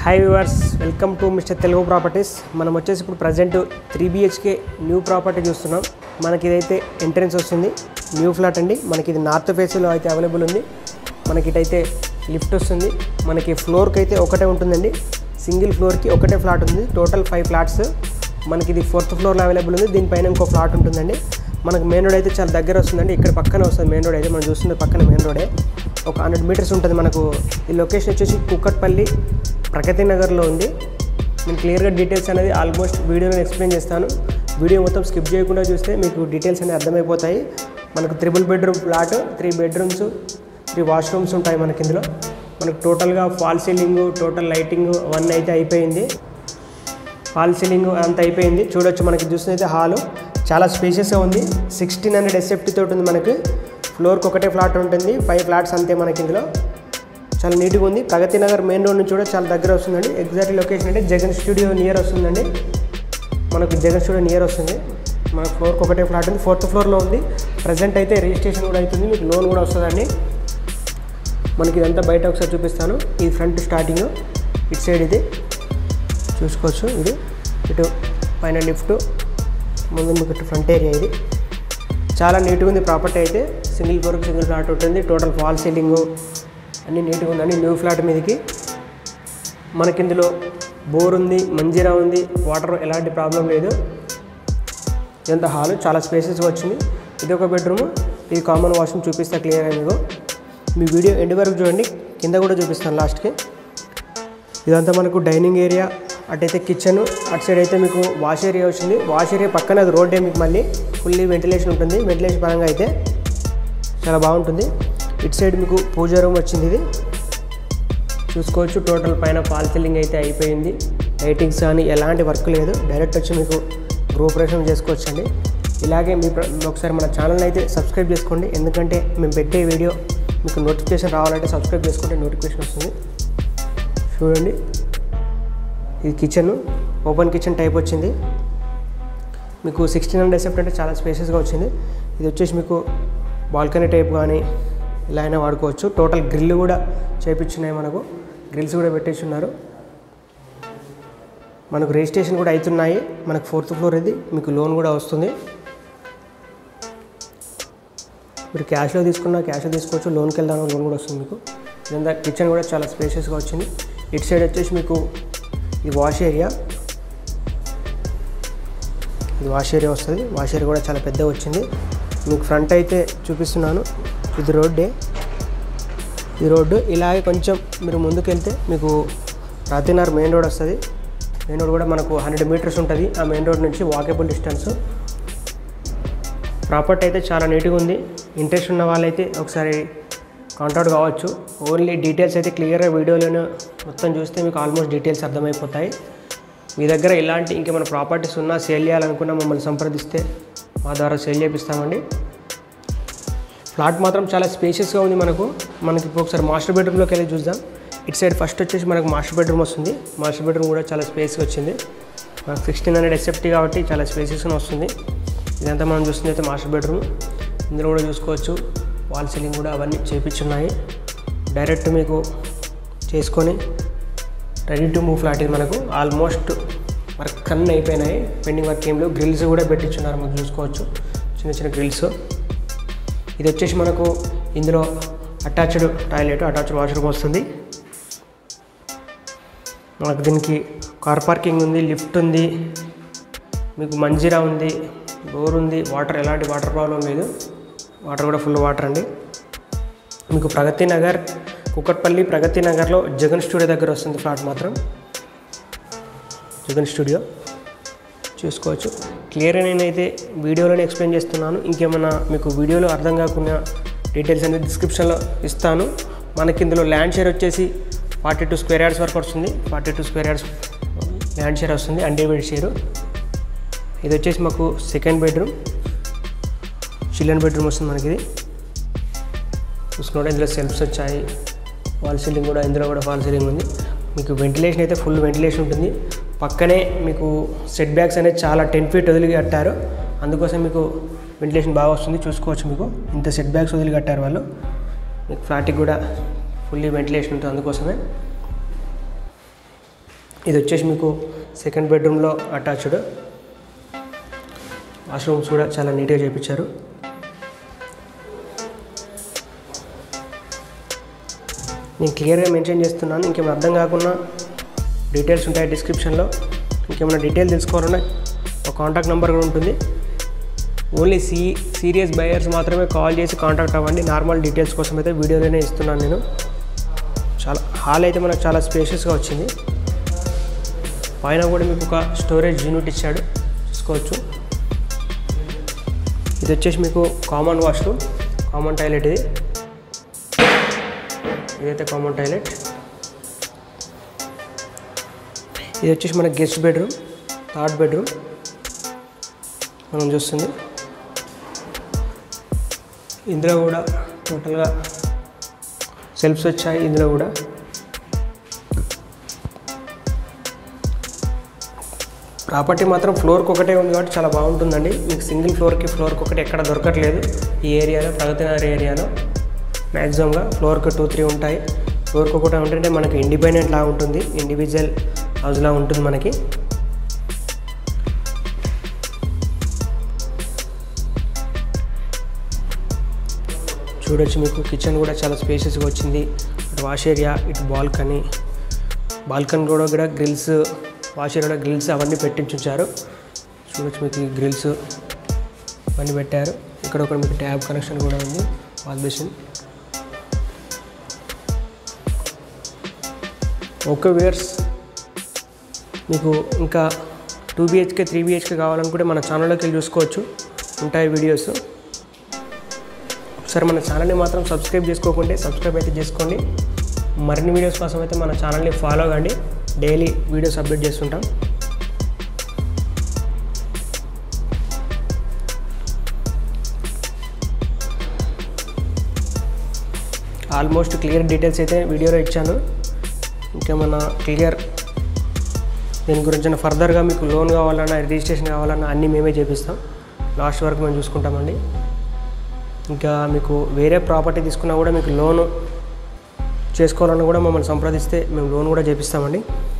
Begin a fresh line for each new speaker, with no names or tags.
hi viewers welcome to mister Telugu properties మనం వచ్చేసి ఇప్పుడు present three BHK new property చూస్తున్నాం మనకి ఇదైతే ఎంట్రెన్స్ వస్తుంది న్యూ ఫ్లాట్ అండి మనకి ఇది నార్త్ ఫేస్లో అయితే అవైలబుల్ ఉంది మనకి ఇటైతే లిఫ్ట్ వస్తుంది మనకి ఫ్లోర్కి అయితే ఒకటే ఉంటుందండి సింగిల్ ఫ్లోర్కి ఒకటే ఫ్లాట్ ఉంది టోటల్ ఫైవ్ ఫ్లాట్స్ మనకి ఇది ఫోర్త్ ఫ్లోర్లో అవైలబుల్ ఉంది దీనిపైన ఇంకో ఫ్లాట్ ఉంటుందండి మనకు మెయిన్ రోడ్ అయితే చాలా దగ్గర వస్తుందండి ఇక్కడ పక్కన వస్తుంది మెయిన్ రోడ్ అయితే మనం చూస్తుంది పక్కన మెయిన్ రోడే ఒక హండ్రెడ్ మీటర్స్ ఉంటుంది మనకు ఈ లొకేషన్ వచ్చేసి కుక్కట్పల్లి ప్రగతి నగర్లో ఉంది నేను క్లియర్గా డీటెయిల్స్ అనేది ఆల్మోస్ట్ వీడియోలో ఎక్స్ప్లెయిన్ చేస్తాను వీడియో మొత్తం స్కిప్ చేయకుండా చూస్తే మీకు డీటెయిల్స్ అనేవి అర్థమైపోతాయి మనకు triple bedroom flat three bedrooms three washrooms ఉంటాయి మనకి ఇందులో మనకు టోటల్గా ఫాల్ సీలింగ్ టోటల్ లైటింగ్ అవన్నీ అయితే అయిపోయింది ఫాల్ సీలింగ్ అంత అయిపోయింది చూడొచ్చు మనకి చూసినైతే హాలు చాలా స్పేషియస్గా ఉంది సిక్స్టీన్ హండ్రెడ్ ఎస్ఎఫ్టీ తోటి ఉంది మనకి ఫ్లోర్కి ఒకటే ఫ్లాట్ ఉంటుంది ఫైవ్ ఫ్లాట్స్ అంతే మనకి ఇందులో చాలా నీట్గా ఉంది ప్రగతి నగర్ మెయిన్ రోడ్ నుంచి కూడా చాలా దగ్గర వస్తుందండి ఎగ్జాక్ట్ లొకేషన్ అంటే జగన్ స్టూడియో నియర్ వస్తుందండి మనకు జగన్ స్టూడియో నియర్ వస్తుంది మన ఫ్లోర్కి ఒకటే ఫ్లాట్ ఉంది ఫోర్త్ ఫ్లోర్లో ఉంది ప్రజెంట్ అయితే రిజిస్ట్రేషన్ కూడా అవుతుంది మీకు లోన్ కూడా వస్తుందండి మనకి ఇదంతా బయట ఒకసారి చూపిస్తాను ఇది ఫ్రంట్ స్టార్టింగ్ ఇటు సైడ్ ఇది చూసుకోవచ్చు ఇది ఇటు పైన లిఫ్ట్ ముందు మీకు ఇటు ఫ్రంట్ ఏరియా ఇది చాలా నీట్గా ఉంది ప్రాపర్టీ అయితే సింగిల్ ఫ్లోర్కి సింగిల్ ఫ్లాట్ ఉంటుంది టోటల్ ఫాల్ సీలింగ్ అన్నీ నీట్గా ఉందండి న్యూ ఫ్లాట్ మీదకి మనకి ఇందులో బోర్ ఉంది మంజీరా ఉంది వాటర్ ఎలాంటి ప్రాబ్లం లేదు ఇదంతా హాల్ చాలా స్పేసెస్ వచ్చింది ఇది ఒక బెడ్రూమ్ ఇది కామన్ వాష్రూమ్ చూపిస్తా క్లియర్గా మీకు మీ వీడియో ఎండ్ వరకు చూడండి కింద కూడా చూపిస్తాను లాస్ట్కి ఇదంతా మనకు డైనింగ్ ఏరియా అటైతే కిచెన్ అటు సైడ్ అయితే మీకు వాష్ ఏరియా వచ్చింది వాష్ ఏరియా పక్కన అది రోడ్డే మీకు మళ్ళీ ఫుల్లీ వెంటిలేషన్ ఉంటుంది వెంటిలేషన్ పరంగా అయితే చాలా బాగుంటుంది ఇటు సైడ్ మీకు పూజ రూమ్ వచ్చింది ఇది చూసుకోవచ్చు టోటల్ పైన ఫాల్ సీలింగ్ అయితే అయిపోయింది లైటింగ్స్ కానీ ఎలాంటి వర్క్ లేదు డైరెక్ట్ వచ్చి మీకు గృహప్రవేశం చేసుకోవచ్చండి ఇలాగే మీ ప్ర- ఒకసారి మన ఛానల్ అయితే సబ్స్క్రైబ్ చేసుకోండి ఎందుకంటే మేము పెట్టే వీడియో మీకు నోటిఫికేషన్ రావాలంటే సబ్స్క్రైబ్ చేసుకుంటే నోటిఫికేషన్ వస్తుంది చూడండి ఇది కిచెన్ ఓపెన్ కిచెన్ టైప్ వచ్చింది మీకు సిక్స్టీన్ హండ్రెడ్ ఎసెప్ట్ అంటే చాలా స్పేసెస్గా వచ్చింది ఇది వచ్చేసి మీకు బాల్కనీ టైప్ కానీ ఇలా అయినా వాడుకోవచ్చు టోటల్ గ్రిల్ కూడా చేపించున్నాయి మనకు గ్రిల్స్ కూడా పెట్టేస్తున్నారు మనకు రిజిస్ట్రేషన్ కూడా అవుతున్నాయి మనకు ఫోర్త్ ఫ్లోర్ ఇది మీకు లోన్ కూడా వస్తుంది మీరు క్యాష్లో తీసుకున్నా క్యాష్లో తీసుకోవచ్చు లోన్కి వెళ్దాం లోన్ కూడా వస్తుంది మీకు ఇదంతా కిచెన్ కూడా చాలా స్పేషియస్గా వచ్చింది ఇటు సైడ్ వచ్చేసి మీకు ఇది వాష్ ఏరియా ఇది వాష్ ఏరియా వస్తుంది వాష్ ఏరియా కూడా చాలా పెద్దగా వచ్చింది మీకు ఫ్రంట్ అయితే చూపిస్తున్నాను ఇది రోడ్డే ఈ రోడ్డు ఇలాగే కొంచెం మీరు ముందుకు వెళ్తే మీకు రాతినార్ మెయిన్ రోడ్ వస్తుంది మెయిన్ రోడ్ కూడా మనకు హండ్రెడ్ మీటర్స్ ఉంటుంది ఆ మెయిన్ రోడ్ నుంచి వాకేబుల్ డిస్టెన్స్ ప్రాపర్టీ అయితే చాలా నీట్గా ఉంది ఇంట్రెస్ట్ ఉన్న వాళ్ళైతే ఒకసారి కాంటాక్ట్ కావచ్చు ఓన్లీ డీటెయిల్స్ అయితే క్లియర్గా వీడియోలోనే మొత్తం చూస్తే మీకు ఆల్మోస్ట్ డీటెయిల్స్ అర్థమైపోతాయి మీ దగ్గర ఇలాంటి ఇంకేమైనా ప్రాపర్టీస్ ఉన్నా సేల్ చేయాలనుకున్నా మమ్మల్ని సంప్రదిస్తే మా ద్వారా సేల్ చేపిస్తామండి ఫ్లాట్ మాత్రం చాలా స్పేషియస్గా ఉంది మనకు మనకి ఇప్పుడు ఒకసారి మాస్టర్ బెడ్రూమ్లోకి వెళ్ళి చూద్దాం ఇటు సైడ్ ఫస్ట్ వచ్చేసి మనకు మాస్టర్ బెడ్రూమ్ వస్తుంది మాస్టర్ బెడ్రూమ్ కూడా చాలా స్పేస్గా వచ్చింది మనకు సిక్స్టీన్ హండ్రెడ్ ఎస్ఎఫ్టీ కాబట్టి చాలా స్పేసెస్గా వస్తుంది ఇదంతా మనం చూస్తుంది అయితే మాస్టర్ బెడ్రూమ్ ఇందులో కూడా చూసుకోవచ్చు వాల్ సీలింగ్ కూడా అవన్నీ చేపించున్నాయి డైరెక్ట్ మీకు చేసుకొని రెడీ టు మూవ్ ఫ్లాట్ ఇది మనకు ఆల్మోస్ట్ వర్క్ అన్నీ అయిపోయినాయి పెండింగ్ వర్క్ ఏం లేవు గ్రిల్స్ కూడా పెట్టించున్నారు మనకు చూసుకోవచ్చు చిన్న చిన్న గ్రిల్స్ ఇది వచ్చేసి మనకు ఇందులో అటాచ్డ్ టాయిలెట్ అటాచ్డ్ వాష్రూమ్ వస్తుంది మనకు దీనికి కార్ పార్కింగ్ ఉంది లిఫ్ట్ ఉంది మీకు మంజీరా ఉంది బోర్ ఉంది వాటర్ ఎలాంటి వాటర్ ప్రాబ్లం లేదు వాటర్ కూడా ఫుల్ వాటర్ అండి మీకు ప్రగతి నగర్ కుక్కట్పల్లి ప్రగతి నగర్లో జగన్ స్టూడియో దగ్గర వస్తుంది ఫ్లాట్ మాత్రం జగన్ స్టూడియో చూసుకోవచ్చు క్లియర్గా నేనైతే వీడియోలోనే ఎక్స్ప్లెయిన్ చేస్తున్నాను ఇంకేమైనా మీకు వీడియోలో అర్థం కాకుండా డీటెయిల్స్ అనేది డిస్క్రిప్షన్లో ఇస్తాను మనకి ఇందులో ల్యాండ్ షేర్ వచ్చేసి ఫార్టీ టూ స్క్వేర్ యార్డ్స్ వరకు వస్తుంది forty two square yards land share వస్తుంది అన్డివైడ్ షేరు ఇది వచ్చేసి మాకు సెకండ్ బెడ్రూమ్ చిల్డ్రన్ బెడ్రూమ్ వస్తుంది మనకి ఇది చూసుకుంటే ఇందులో సెల్ఫ్స్ వచ్చాయి వాల్ సీలింగ్ కూడా ఇందులో కూడా వాల్ సీలింగ్ ఉంది మీకు వెంటిలేషన్ అయితే ఫుల్ వెంటిలేషన్ ఉంటుంది పక్కనే మీకు సెట్ బ్యాక్స్ అనేది చాలా టెన్ ఫీట్ వదిలి కట్టారు అందుకోసం మీకు వెంటిలేషన్ బాగా వస్తుంది చూసుకోవచ్చు మీకు ఇంత సెట్ బ్యాక్స్ వదిలి కట్టారు వాళ్ళు మీకు ఫ్లాట్కి కూడా ఫుల్లీ వెంటిలేషన్ ఉంటుంది అందుకోసమే ఇది వచ్చేసి మీకు సెకండ్ బెడ్రూమ్లో అటాచ్డ్ వాష్రూమ్స్ కూడా చాలా నీట్గా చేయించారు నేను క్లియర్గా మెన్షన్ చేస్తున్నాను ఇంకేమైనా అర్థం కాకుండా డీటెయిల్స్ ఉంటాయి డిస్క్రిప్షన్లో ఇంకేమైనా డీటెయిల్ తెలుసుకోవాలన్నా ఒక కాంటాక్ట్ నెంబర్ కూడా ఉంటుంది ఓన్లీ సీ సీరియస్ బయర్స్ మాత్రమే కాల్ చేసి కాంటాక్ట్ అవ్వండి నార్మల్ డీటెయిల్స్ కోసం అయితే వీడియోలోనే ఇస్తున్నాను నేను చాలా హాల్ అయితే మనకు చాలా స్పేషియస్గా వచ్చింది పైన కూడా మీకు ఒక స్టోరేజ్ యూనిట్ ఇచ్చాడు చూసుకోవచ్చు ఇది వచ్చేసి మీకు కామన్ వాష్రూమ్ కామన్ టాయిలెట్ ఇది ఇదైతే కామన్ టాయిలెట్ ఇది వచ్చేసి మన గెస్ట్ బెడ్రూమ్ థర్డ్ బెడ్రూమ్ మనం చూస్తుంది ఇందులో కూడా టోటల్గా సెల్ఫ్స్ వచ్చాయి ఇందులో కూడా ప్రాపర్టీ మాత్రం ఫ్లోర్కి ఒకటే ఉంది కాబట్టి చాలా బాగుంటుందండి మీకు సింగిల్ ఫ్లోర్కి ఫ్లోర్కి ఒకటి ఎక్కడ దొరకట్లేదు ఈ ఏరియాలో ప్రగతి నగర్ ఏరియాలో మ్యాక్సిమంగా ఫ్లోర్కి టూ త్రీ ఉంటాయి ఫ్లోర్కి ఒకటి ఉంటుంటే మనకి ఇండిపెండెంట్ లా ఉంటుంది ఇండివిజువల్ హౌస్లా ఉంటుంది మనకి చూడొచ్చు మీకు కిచెన్ కూడా చాలా స్పేసెస్గా వచ్చింది ఇటు వాష్ ఏరియా ఇటు బాల్కనీ బాల్కనీ కూడా కూడా గ్రిల్స్ వాష్ ఏరియా గ్రిల్స్ అవన్నీ పెట్టించుంచారు చూడొచ్చు మీకు ఈ గ్రిల్స్ అవన్నీ పెట్టారు ఇక్కడ ఒక మీకు ట్యాబ్ కనెక్షన్ కూడా ఉంది వాష్ బేసిన్ ఓకే వేర్స్ మీకు ఇంకా టూ బిహెచ్కే త్రీ బిహెచ్కే కావాలనుకుంటే మన ఛానల్లోకి వెళ్ళి చూసుకోవచ్చు ఉంటాయి వీడియోస్ ఒకసారి మన ఛానల్ని మాత్రం సబ్స్క్రైబ్ చేసుకోకుంటే సబ్స్క్రైబ్ అయితే చేసుకోండి మరిన్ని వీడియోస్ కోసం అయితే మన ఛానల్ని ఫాలో కండి డైలీ వీడియోస్ అప్డేట్ చేస్తుంటాం ఆల్మోస్ట్ క్లియర్ డీటెయిల్స్ అయితే వీడియోలో ఇచ్చాను ఇంకేమన్నా క్లియర్ దీని గురించి ఫర్దర్గా మీకు లోన్ కావాలన్నా రిజిస్ట్రేషన్ కావాలన్నా అన్నీ మేమే చేపిస్తాం లాస్ట్ వరకు మేము చూసుకుంటామండి ఇంకా మీకు వేరే ప్రాపర్టీ తీసుకున్నా కూడా మీకు లోను చేసుకోవాలన్నా కూడా మమ్మల్ని సంప్రదిస్తే మేము లోన్ కూడా చేపిస్తామండి